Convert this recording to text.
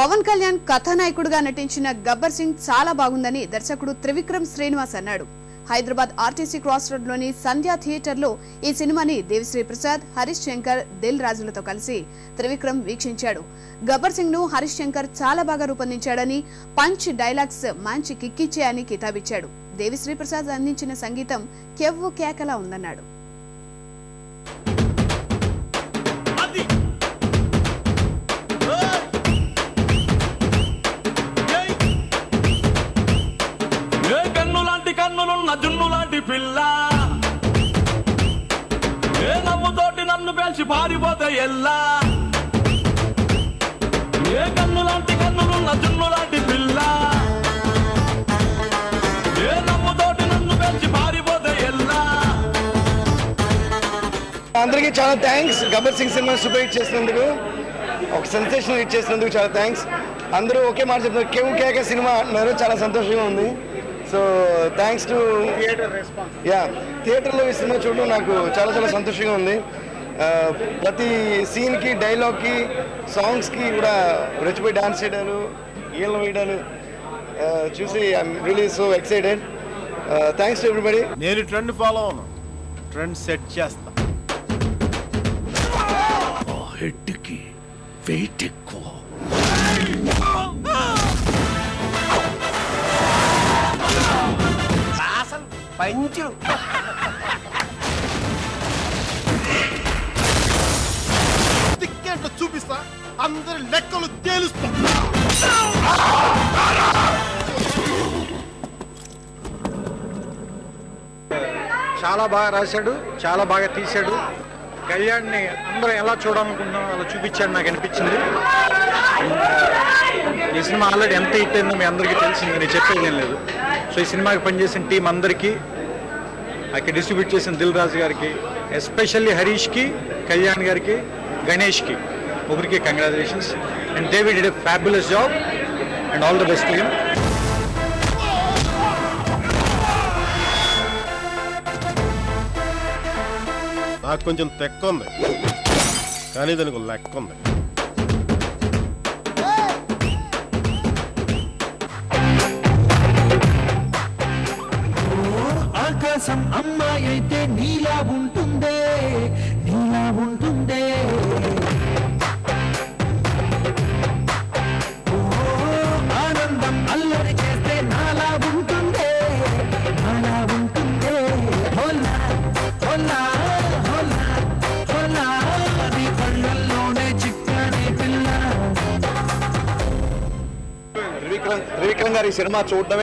పవన్ కళ్యాణ్ కథానాయకుడిగా నటించిన గబ్బర్ సింగ్ చాలా బాగుందని దర్శకుడు త్రివిక్రమ్ శ్రీనివాస్ అన్నాడు హైదరాబాద్ ఆర్టీసీ క్రాస్ రోడ్ లోని సంధ్యా థియేటర్లో ఈ సినిమాని దేవిశ్రీ ప్రసాద్ హరీష్ శంకర్ దిల్ రాజులతో కలిసి త్రివిక్రమ్ వీక్షించాడు గబ్బర్ సింగ్ ను హరీష్ శంకర్ చాలా బాగా రూపొందించాడని పంచ్ డైలాగ్స్ మంచి కిక్కిచ్చే అని కితాబిచ్చాడు దేవిశ్రీ ప్రసాద్ అందించిన సంగీతం కెవ్వు కేకలా ఉందన్నాడు అది ఏయ్! ఏ కన్ను లాంటి కన్నులున్న జున్ను లాంటి పిల్ల ఏ నవ్వుతోటి నన్ను పేల్చి పారిపోతే ఎల్లా ఏ కన్ను లాంటి కన్నులున్న జున్ను లాంటి పిల్ల ఏ నవ్వుతోటి నన్ను పేల్చి పారిపోతే ఎల్లా అందరికీ చాలా థ్యాంక్స్ గబ్బర్ సింగ్ సినిమా సూపర్ హిట్ చేసినందుకు ఒక సెన్సేషన్ హిట్ చేసినందుకు చాలా థ్యాంక్స్ అందరూ ఒకే మాట చెప్తున్నారు కేవ్ కేక సినిమా అంటున్నారు చాలా సంతోషంగా ఉంది so thanks to theatre response yeah థియేటర్లో ఈ సినిమా చూడడం నాకు చాలా చాలా సంతోషంగా ఉంది ఆ, ప్రతి సీన్కి డైలాగ్కి సాంగ్స్కి కూడా రెచ్చిపోయి డాన్స్ చేయడాలు ఈళ్ళ వేయడాలు ఆ, చూసి I'm really so excited thanks to everybody నేను ట్రెండ్ ఫాలో అవను ట్రెండ్ సెట్ చేస్తా హెడ్కి వెయిట్ ఎక్కువ టిక్కెట్లు చూపిస్తా అందరి లెక్కలు తేలుస్తా చాలా బాగా రాశాడు చాలా బాగా తీశాడు కళ్యాణ్ని అందరూ ఎలా చూడాలనుకుంటున్నాం అలా చూపించాడు నాకు అనిపించింది ఈ సినిమా ఆల్రెడీ ఎంత హిట్ అయిందో మీ అందరికీ తెలిసింది నేను చెప్పేది ఏం లేదు సో ఈ సినిమాకి పనిచేసిన టీం అందరికీ అక్కడ డిస్ట్రిబ్యూట్ చేసిన దిల్ రాజు గారికి ఎస్పెషల్లీ హరీష్కి కళ్యాణ్ గారికి గణేష్కి ముగ్గురికి congratulations and David did a fabulous job and all the best to him నాకు కొంచెం తెక్క ఉంది కానీ దానికి ఒక లెక్క ఉంది ఆకాశం అమ్మాయి అయితే నీలా ఉంటుందే నీలా ఉంటుందే ఓ, ఆనందం అల్లరి చేస్తే నాలా ఉంటుందే నాలా ఉంటుందే హోలా హోలా హోలా హోలా నీ కళ్ళల్లోనే చిక్కని పిల్ల త్రివిక్రమ్ త్రివిక్రమ్ గారి సినిమా చూడడమే